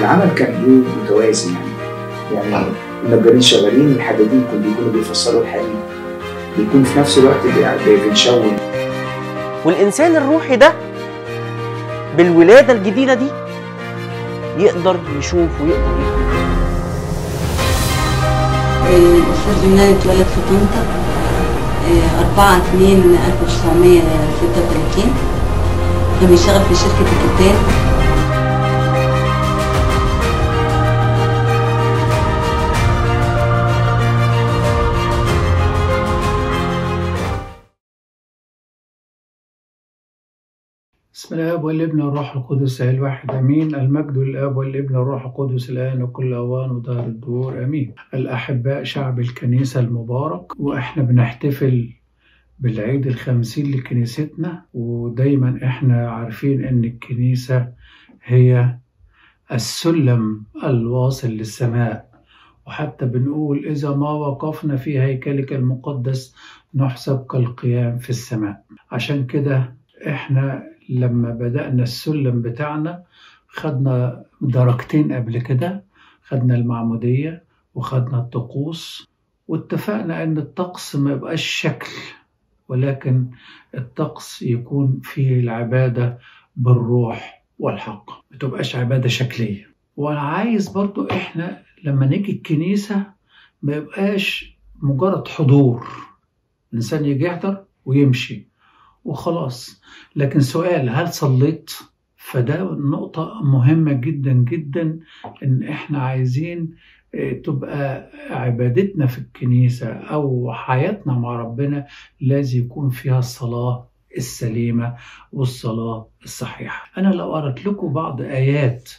العمل كان ايه متوازي يعني يعني النجارين شغالين الحدادين كانوا بيكونوا بيفصلوا الحديد بيكون في نفس الوقت بي- بنشون والإنسان الروحي ده بالولادة الجديدة دي يقدر يشوف ويقدر يفهم الأستاذ يونان اتولد في طنطا آه، 4 2 1936 كان بيشتغل في شركة الكتان بسم الآب والابن والروح القدس الواحد أمين المجد للآب والابن والروح القدس الآن وكل أوان ودار الدور أمين الأحباء شعب الكنيسة المبارك وإحنا بنحتفل بالعيد الخمسين لكنيستنا ودايما إحنا عارفين إن الكنيسة هي السلم الواصل للسماء وحتى بنقول إذا ما وقفنا في هيكلك المقدس نحسب كالقيام في السماء عشان كده إحنا لما بدأنا السلم بتاعنا خدنا درجتين قبل كده خدنا المعمودية وخدنا الطقوس واتفقنا ان الطقس ما يبقاش شكل ولكن الطقس يكون فيه العبادة بالروح والحق ما تبقاش عبادة شكلية وانا عايز برضو احنا لما نيجي الكنيسة ما يبقاش مجرد حضور الإنسان يجي يحضر ويمشي وخلاص لكن سؤال هل صليت فده نقطة مهمة جدا جدا إن إحنا عايزين إيه، تبقى عبادتنا في الكنيسة أو حياتنا مع ربنا لازم يكون فيها الصلاة السليمة والصلاة الصحيحة أنا لو قرأت لكم بعض آيات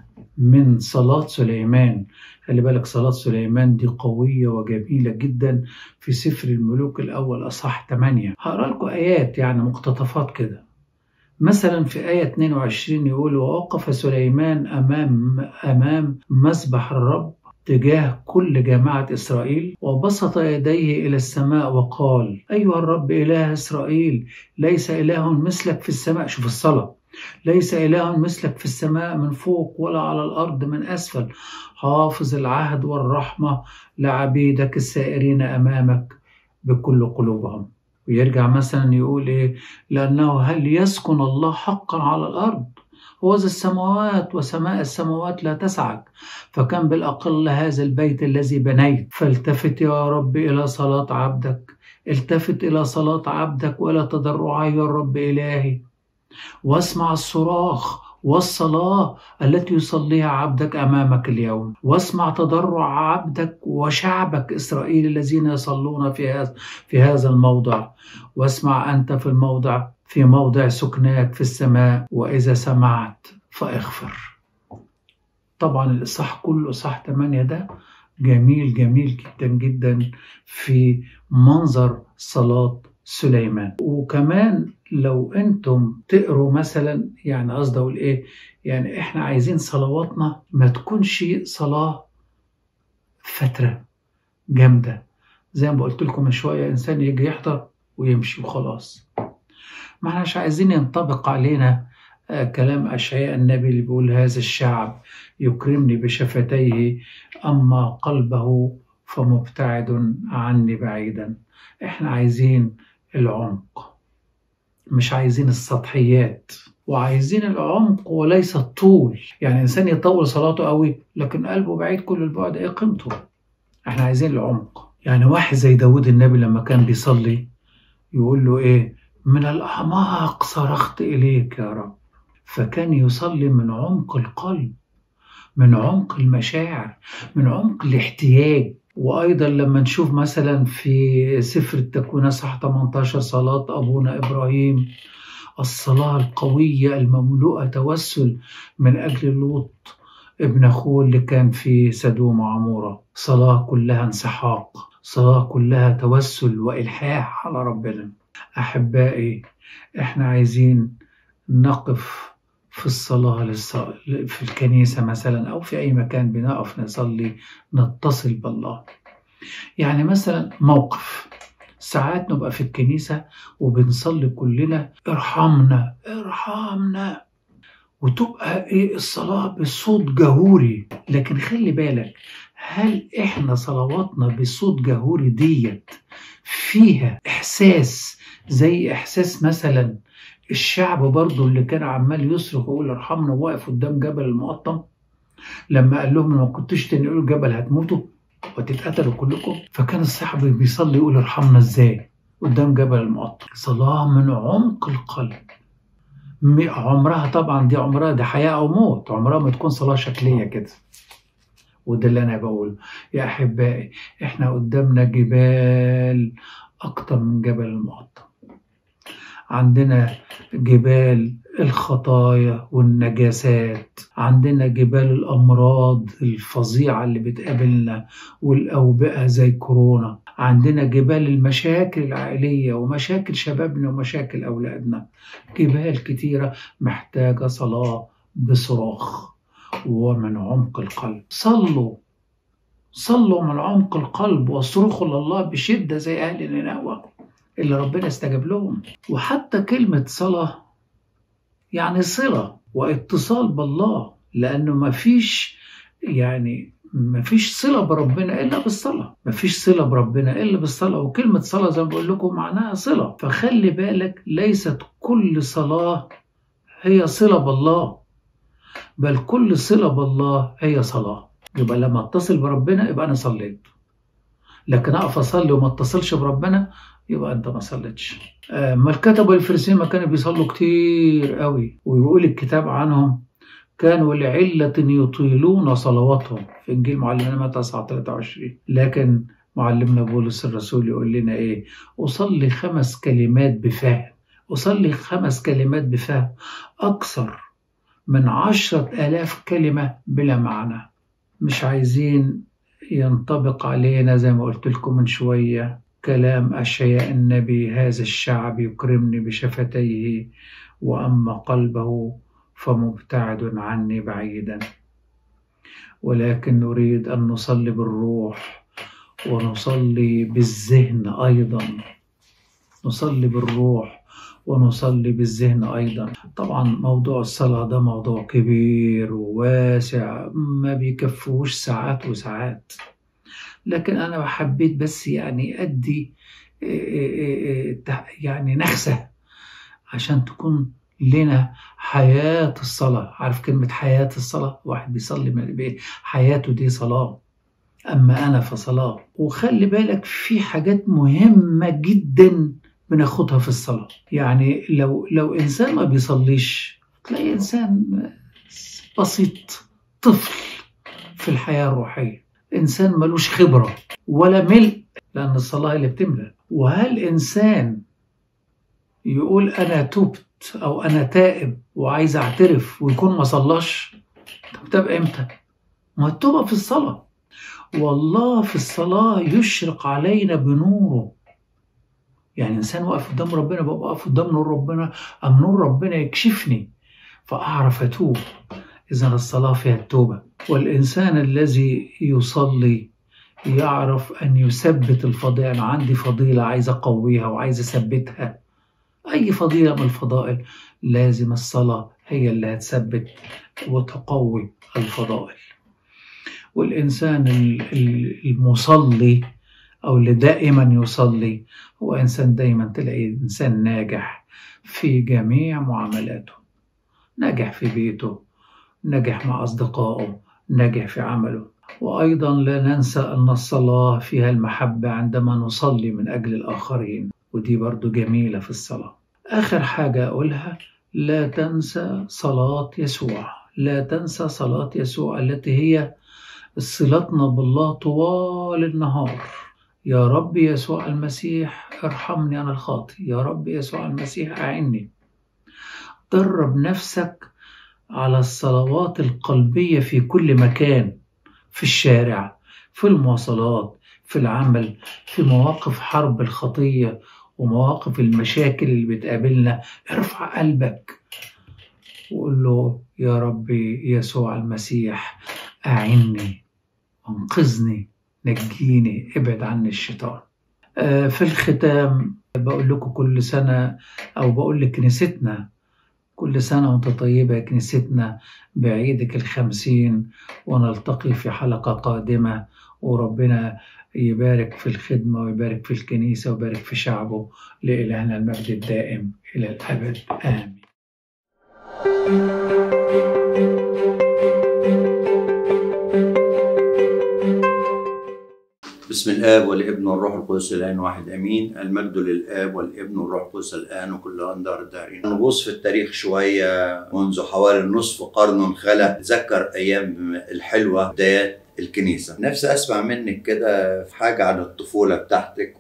من صلاة سليمان خلي بالك صلاة سليمان دي قوية وجميلة جدا في سفر الملوك الأول أصح 8 هقرأ لكم آيات يعني مقتطفات كده مثلا في آية 22 يقول ووقف سليمان أمام أمام مسبح الرب تجاه كل جماعة إسرائيل وبسط يديه إلى السماء وقال أيها الرب إله إسرائيل ليس إله مثلك في السماء شوف الصلاة ليس إله مثلك في السماء من فوق ولا على الأرض من أسفل حافظ العهد والرحمة لعبيدك السائرين أمامك بكل قلوبهم ويرجع مثلا يقول إيه لأنه هل يسكن الله حقا على الأرض هو ذا السماوات وسماء السماوات لا تسعك فكم بالأقل هذا البيت الذي بنيت فالتفت يا رب إلى صلاة عبدك التفت إلى صلاة عبدك وإلى تضرعي يا رب إلهي واسمع الصراخ والصلاة التي يصليها عبدك أمامك اليوم واسمع تضرع عبدك وشعبك إسرائيل الذين يصلون في هذا في هذا الموضع واسمع أنت في الموضع في موضع سكناك في السماء وإذا سمعت فاغفر طبعا الإصحاح كله إصحاح 8 ده جميل جميل جدا جدا في منظر صلاة سليمان وكمان لو انتم تقروا مثلا يعني قصدي اقول ايه يعني احنا عايزين صلواتنا ما تكونش صلاة فترة جامدة زي ما قلت لكم من شوية انسان يجي يحضر ويمشي وخلاص ما احناش عايزين ينطبق علينا آه، كلام أشعياء النبي اللي بيقول هذا الشعب يكرمني بشفتيه أما قلبه فمبتعد عني بعيدا احنا عايزين العمق مش عايزين السطحيات وعايزين العمق وليس الطول يعني انسان يطول صلاته قوي لكن قلبه بعيد كل البعد ايه قيمته احنا عايزين العمق يعني واحد زي داود النبي لما كان بيصلي يقول له ايه من الاعماق صرخت اليك يا رب فكان يصلي من عمق القلب من عمق المشاعر من عمق الاحتياج وأيضا لما نشوف مثلا في سفر التكوين صح 18 صلاة أبونا إبراهيم الصلاة القوية المملوءة توسل من أجل لوط ابن أخوه اللي كان في سدوم وعمورة صلاة كلها انسحاق صلاة كلها توسل وإلحاح على ربنا أحبائي إحنا عايزين نقف في الصلاة للص- في الكنيسة مثلا أو في أي مكان بنقف نصلي نتصل بالله يعني مثلا موقف ساعات نبقى في الكنيسة وبنصلي كلنا ارحمنا ارحمنا وتبقى ايه الصلاة بصوت جهوري لكن خلي بالك هل احنا صلواتنا بصوت جهوري ديت فيها احساس زي احساس مثلا الشعب برضو اللي كان عمال يصرخ ويقول ارحمنا واقف قدام جبل المقطم لما قال لهم لو ما كنتوش تنقلوا الجبل هتموتوا وتتقتلوا كلكم فكان الصحابي بيصلي يقول ارحمنا ازاي قدام جبل المقطم صلاة من عمق القلب م- عمرها طبعا دي عمرها ده حياة أو موت عمرها ما تكون صلاة شكلية كده وده اللي أنا بقوله يا أحبائي إحنا قدامنا جبال أكتر من جبل المقطم عندنا جبال الخطايا والنجاسات عندنا جبال الأمراض الفظيعة اللي بتقابلنا والأوبئة زي كورونا عندنا جبال المشاكل العائلية ومشاكل شبابنا ومشاكل أولادنا جبال كتيرة محتاجة صلاة بصراخ ومن عمق القلب صلوا صلوا من عمق القلب واصرخوا لله بشدة زي أهل نينوى اللي ربنا استجاب لهم وحتى كلمة صلاة يعني صلة واتصال بالله لأنه مفيش يعني مفيش صلة بربنا إلا بالصلاة مفيش صلة بربنا إلا بالصلاة وكلمة صلاة زي ما بقول لكم معناها صلة فخلي بالك ليست كل صلاة هي صلة بالله بل كل صلة بالله هي صلاة يبقى لما اتصل بربنا يبقى أنا صليت لكن أقف أصلي وما اتصلش بربنا يبقى أنت ما صليتش آه، ما الكتبة الفريسيين ما كانوا بيصلوا كتير قوي ويقول الكتاب عنهم كانوا لعلة يطيلون صلواتهم في إنجيل معلمنا متى 9 23 لكن معلمنا بولس الرسول يقول لنا إيه أصلي خمس كلمات بفهم أصلي خمس كلمات بفهم أكثر من عشرة آلاف كلمة بلا معنى مش عايزين ينطبق علينا زي ما قلت لكم من شوية كلام أشعياء النبي هذا الشعب يكرمني بشفتيه وأما قلبه فمبتعد عني بعيدا ولكن نريد أن نصلي بالروح ونصلي بالذهن أيضا نصلي بالروح ونصلي بالذهن أيضا طبعا موضوع الصلاة ده موضوع كبير وواسع ما بيكفوش ساعات وساعات لكن أنا حبيت بس يعني أدي يعني نخسة عشان تكون لنا حياة الصلاة عارف كلمة حياة الصلاة واحد بيصلي من البيت حياته دي صلاة أما أنا فصلاة وخلي بالك في حاجات مهمة جدا بناخدها في الصلاة يعني لو لو إنسان ما بيصليش تلاقي إنسان بسيط طفل في الحياة الروحية إنسان ملوش خبرة ولا ملء لأن الصلاة اللي بتملى وهل إنسان يقول أنا تبت أو أنا تائب وعايز أعترف ويكون ما صلاش طب تبقى إمتى؟ ما التوبة في الصلاة والله في الصلاة يشرق علينا بنوره يعني إنسان واقف قدام ربنا ببقى واقف قدام نور ربنا أم نور ربنا يكشفني فأعرف أتوب إذا الصلاة فيها التوبة والإنسان الذي يصلي يعرف أن يثبت الفضيلة أنا عندي فضيلة عايز أقويها وعايز أثبتها أي فضيلة من الفضائل لازم الصلاة هي اللي هتثبت وتقوي الفضائل والإنسان المصلي أو اللي دائما يصلي هو إنسان دايما تلاقيه إنسان ناجح في جميع معاملاته ناجح في بيته ناجح مع أصدقائه ناجح في عمله وأيضا لا ننسى أن الصلاة فيها المحبة عندما نصلي من أجل الآخرين ودي برضو جميلة في الصلاة آخر حاجة أقولها لا تنسى صلاة يسوع لا تنسى صلاة يسوع التي هي صلتنا بالله طوال النهار يا رب يسوع المسيح ارحمني أنا الخاطئ يا رب يسوع المسيح أعني درب نفسك على الصلوات القلبية في كل مكان في الشارع في المواصلات في العمل في مواقف حرب الخطية ومواقف المشاكل اللي بتقابلنا ارفع قلبك وقول له يا ربي يسوع المسيح أعني انقذني نجيني ابعد عني الشيطان في الختام بقول لكم كل سنة أو بقول لكنيستنا كل سنة وانت طيبة يا كنيستنا بعيدك الخمسين ونلتقي في حلقة قادمة وربنا يبارك في الخدمة ويبارك في الكنيسة ويبارك في شعبه لإلهنا المجد الدائم إلى الأبد آمين بسم الآب والابن والروح القدس الآن واحد أمين المجد للآب والابن والروح القدس الآن وكل أن دار الدارين نغوص في التاريخ شوية منذ حوالي نصف قرن خلا تذكر أيام الحلوة بدايات الكنيسة نفسي أسمع منك كده في حاجة عن الطفولة بتاعتك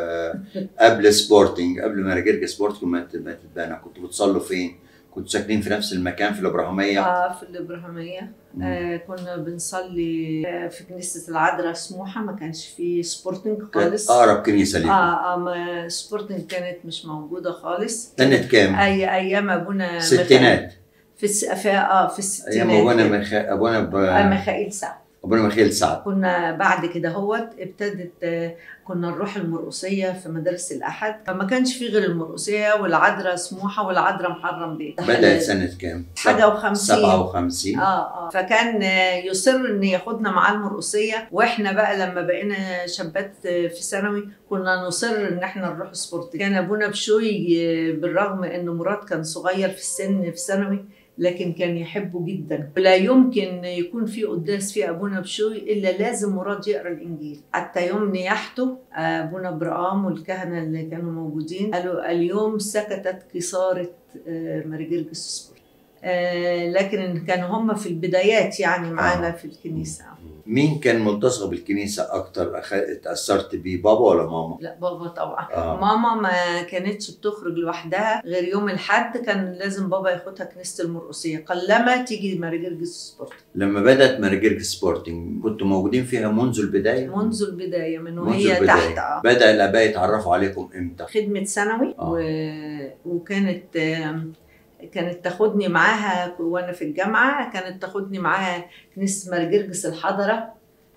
وقبل سبورتنج قبل ما رجعت سبورتنج ما تتبنى كنتوا بتصلوا فين؟ كنتوا ساكنين في نفس المكان في الإبراهيمية؟ اه في الابراهيميه آه كنا بنصلي آه في كنيسه العذراء سموحه ما كانش في سبورتنج كانت خالص أقرب كنيسة ليكم اه اه ما سبورتنج كانت مش موجوده خالص سنة كام؟ اي ايام ابونا ستينات في الس... في اه في الستينات أيام أبونا مخ... أبونا ب... آه ميخائيل سعد أبونا مخيل سعد كنا بعد كده هوت ابتدت آه، كنا نروح المرقصية في مدارس الأحد فما كانش في غير المرقصية والعذراء سموحة والعذراء محرم بيه بدأت سنة كام؟ حاجة وخمسين 57 اه اه فكان آه، يصر ان ياخدنا معاه المرقصيه واحنا بقى لما بقينا شابات آه، في ثانوي كنا نصر ان احنا نروح سبورت كان ابونا بشوي آه، بالرغم ان مراد كان صغير في السن في ثانوي لكن كان يحبه جدا ولا يمكن يكون في قداس في ابونا بشوي الا لازم مراد يقرا الانجيل حتى يوم نياحته آه، ابونا برقام والكهنه اللي كانوا موجودين قالوا اليوم سكتت كساره آه، مرجرجس سبورت آه، لكن كانوا هم في البدايات يعني معانا في الكنيسه مين كان ملتصق بالكنيسة أكتر أخ... اتأثرت بيه بابا ولا ماما؟ لا بابا طبعا آه. ماما ما كانتش بتخرج لوحدها غير يوم الحد كان لازم بابا ياخدها كنيسه المرقصيه قلما تيجي مرجرجس سبورت لما بدأت مراجيرك سبورتنج كنتوا موجودين فيها منذ البداية؟ منذ البدايه من منذ وهي البداية. تحت اه بدأ الآباء يتعرفوا عليكم إمتى؟ خدمه ثانوي آه. و... وكانت آم، كانت تاخدني معاها وانا في الجامعه كانت تاخدني معاها كنيسه مرجرجس الحضره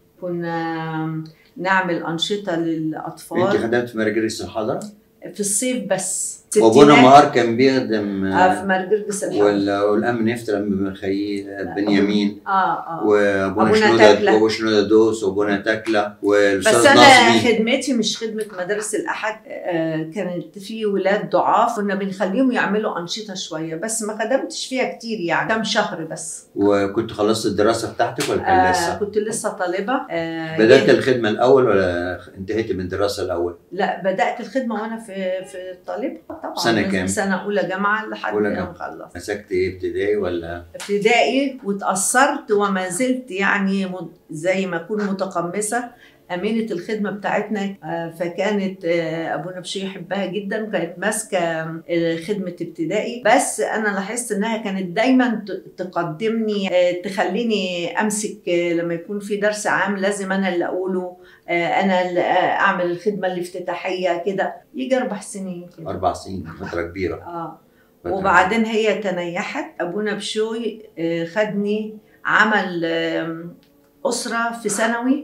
كنا نعمل انشطه أنت للاطفال خدمت في مراجيرك الحضرة؟ في الصيف بس وأبونا ستينات. مهار كان بيخدم اه في مرجرجس الحضره ولا والأم نفتر أم مخيل بنيامين اه اه وابونا أبونا شنودة تكلة. وابو شنودة دوس وابونا تكلة والاستاذ بس انا نظمي خدمتي مش خدمه مدارس الاحد آه كانت في ولاد ضعاف كنا بنخليهم يعملوا انشطه شويه بس ما خدمتش فيها كتير يعني كام شهر بس وكنت خلصت الدراسة بتاعتك ولا كان آه لسه؟ كنت لسه طالبه آه بدأت جيت- الخدمة الأول ولا انتهيت من الدراسة الأول؟ لا بدات الخدمه وانا في في الطالبه طبعا سنة كام؟ سنه اولى جامعه لحد أولى ما جامعة. مخلص مسكت إيه ابتدائي ولا؟ ابتدائي وتأثرت وما زلت يعني مد- زي ما أكون متقمصة أمينة الخدمة بتاعتنا آه، فكانت آه، أبونا بشي يحبها جدا وكانت ماسكة آه، خدمة ابتدائي بس أنا لاحظت إنها كانت دايما ت- تقدمني آه، تخليني أمسك آه، لما يكون في درس عام لازم أنا اللي أقوله آه، أنا اللي آه، أعمل الخدمة الافتتاحية كده يجي أربع سنين كده أربع سنين فترة كبيرة آه فترة وبعدين هي تنيحت ابونا بشوي آه، خدني عمل آم، اسره في ثانوي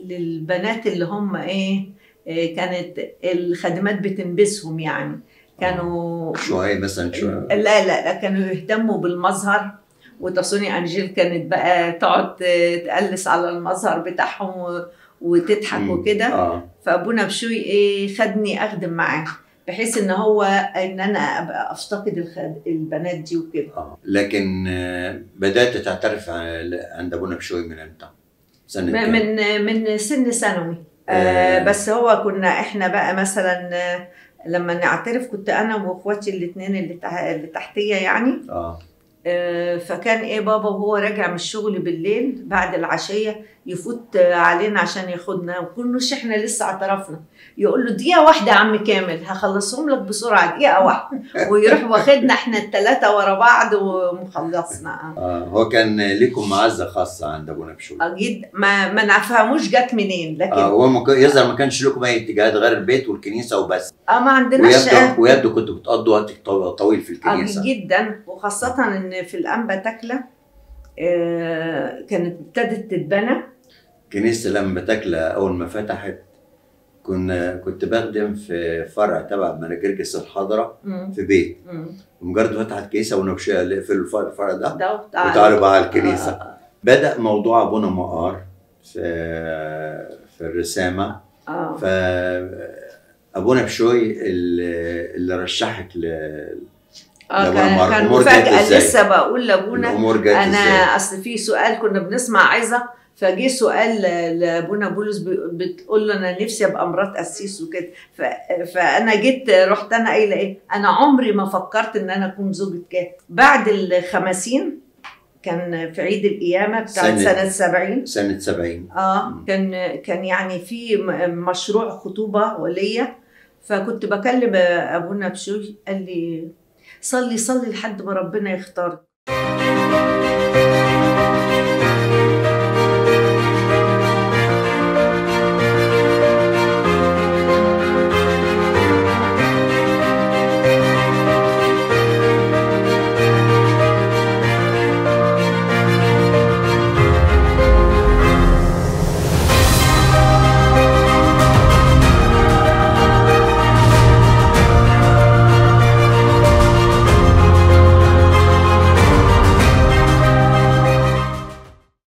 للبنات اللي هم ايه آه، كانت الخادمات بتنبسهم يعني كانوا شوية مثلا شوية لا لا لا كانوا يهتموا بالمظهر وتصوني انجيل كانت بقى تقعد آه، تقلس على المظهر بتاعهم و- وتضحك مم. وكده اه فابونا بشوي ايه خدني اخدم معاه بحيث ان هو ان انا ابقى افتقد الخد... البنات دي وكده اه لكن آه، بدأت تعترف ع- عند أبونا بشوي من إمتى؟ سنة كام؟ من من سن ثانوي آه. آه بس هو كنا احنا بقى مثلا آه، لما نعترف كنت انا واخواتي الاثنين اللي, تح... اللي تحتيه يعني اه آه، فكان ايه بابا وهو راجع من الشغل بالليل بعد العشيه يفوت آه، علينا عشان ياخدنا وكناش احنا لسه اعترفنا يقول له دقيقه واحده يا عم كامل هخلصهم لك بسرعه دقيقه واحده ويروح واخدنا احنا الثلاثه ورا بعض ومخلصنا اه هو كان ليكم معزة خاصة عند أبونا بشوي اكيد ما ما نفهموش جت منين لكن اه هو مك... يظهر ما كانش لكم أي اتجاهات غير البيت والكنيسة وبس اه ما عندناش ويبدو ويبدو كنتوا بتقضوا وقت طو- طويل في آه، الكنيسة جدا وخاصة ان في الانبا تكلة آه، كانت ابتدت تتبنى كنيسة لما تاكلة أول ما فتحت كنا كنت بخدم في فرع تبع مناجرجس الحضره مم. في بيت مم. ومجرد فتحت كيسه ونبشيه قال لي اقفلوا الفرع الفرع ده ده وتعالوا بقى على الكنيسه آه، آه، بدا موضوع ابونا مقار في في الرسامه آه. فابونا بشوي اللي, اللي رشحك ل اه لأبونا كان مار- كان الأمور جت مفاجأة إزاي؟ لسه بقول لابونا الامور جت انا ازاي اصل في سؤال كنا بنسمع عظه فجه سؤال ل- لابونا بولس ب- بتقول له انا نفسي ابقى مرات قسيس وكده ف- فانا جيت رحت انا قايله ايه انا عمري ما فكرت ان انا اكون زوجة كاهن بعد الخمسين كان في عيد القيامه بتاعت سنة- سنه 70 سنه 70 اه كان كان يعني في م- مشروع خطوبه ليا فكنت بكلم ابونا بشوي قال لي صلي صلي لحد ما ربنا يختارك